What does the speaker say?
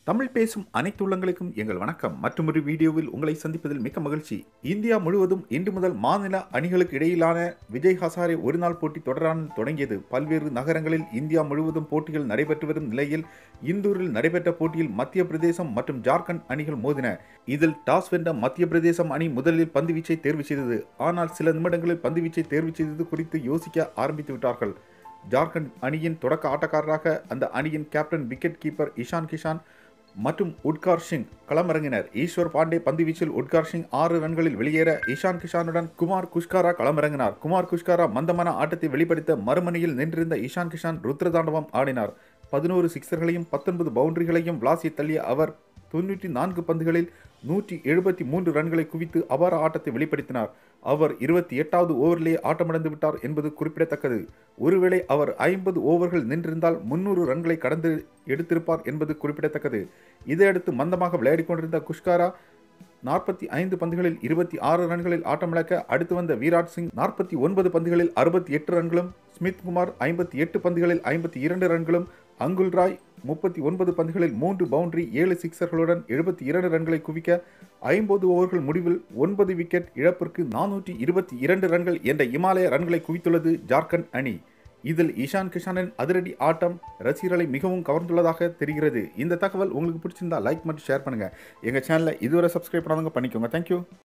தமிழ் பேசும் அனைத்து உள்ளங்களுக்கும் எங்கள் வணக்கம் மற்றொரு வீடியோவில் உங்களை சந்திப்பதில் மிக்க மகிழ்ச்சி இந்தியா முழுவதும் இன்று முதல் மாநில அணிகளுக்கு இடையிலான விஜய் ஹசாரே ஒருநாள் போட்டி தொடரான தொடங்கியது பல்வேறு நகரங்களில் இந்தியா முழுவதும் போட்டிகள் நடைபெற்று வரும் நிலையில் இந்தூரில் நடைபெற்ற போட்டியில் மத்திய பிரதேசம் மற்றும் ஜார்க்கண்ட் அணிகள் மோதின இதில் டாஸ் வென்ற மத்திய பிரதேசம் அணி முதலில் பந்துவீச்சை தேர்வு செய்தது ஆனால் சில நிமிடங்களில் பந்துவீச்சை தேர்வு செய்தது குறித்து யோசிக்க ஆரம்பித்து விட்டார்கள் ஜார்க்கண்ட் அணியின் தொடக்க ஆட்டக்காரராக அந்த அணியின் captain wicketkeeper Ishan Kishan மற்றும் உட்கார் சிங் களமிறங்கினர் ஈஸ்வர் பாண்டே பந்துவீச்சில் உட்கார் சிங் ஆறு ரன்களில் வெளியேற இஷான் கிஷானுடன் குமார் குஷ்காரா களமிறங்கினார் குமார் குஷ்காரா மந்தமான ஆட்டத்தை வெளிப்படுத்த மறுமணியில் நின்றிருந்த இஷான் கிஷான் ருத்ரதாண்டவம் ஆடினார் பதினோரு சிக்சர்களையும் பத்தொன்பது பவுண்டரிகளையும் விளாசி தள்ளிய அவர் தொன்னூற்றி நான்கு பந்துகளில் நூற்றி எழுபத்தி மூன்று ரன்களை குவித்து அபார ஆட்டத்தை வெளிப்படுத்தினார் அவர் இருபத்தி எட்டாவது ஓவரிலேயே ஆட்டமிழந்து விட்டார் என்பது குறிப்பிடத்தக்கது ஒருவேளை அவர் ஐம்பது ஓவர்கள் நின்றிருந்தால் முன்னூறு ரன்களை கடந்து எடுத்திருப்பார் என்பது குறிப்பிடத்தக்கது இதையடுத்து மந்தமாக விளையாடிக் கொண்டிருந்த குஷ்காரா நாற்பத்தி ஐந்து பந்துகளில் இருபத்தி ஆறு ரன்களில் ஆட்டமிழக்க அடுத்து வந்த வீராட் சிங் நாற்பத்தி ஒன்பது பந்துகளில் அறுபத்தி எட்டு ரன்களும் ஸ்மித் குமார் ஐம்பத்தி எட்டு பந்துகளில் ஐம்பத்தி இரண்டு ரன்களும் அங்குல் ராய் முப்பத்தி ஒன்பது பந்துகளில் மூன்று பவுண்டரி ஏழு சிக்சர்களுடன் எழுபத்தி இரண்டு ரன்களை குவிக்க ஐம்பது ஓவர்கள் முடிவில் ஒன்பது விக்கெட் இழப்பிற்கு நானூற்றி இருபத்தி இரண்டு ரன்கள் என்ற இமாலய ரன்களை குவித்துள்ளது ஜார்க்கண்ட் அணி இதில் ஈஷான் கிஷானின் அதிரடி ஆட்டம் ரசிகர்களை மிகவும் கவர்ந்துள்ளதாக தெரிகிறது இந்த தகவல் உங்களுக்கு பிடிச்சிருந்தா லைக் மற்றும் ஷேர் பண்ணுங்க எங்க சேனலை இதுவரை சப்ஸ்கிரைப் பண்ணாதவங்க பண்ணிக்கோங்க தேங்க்யூ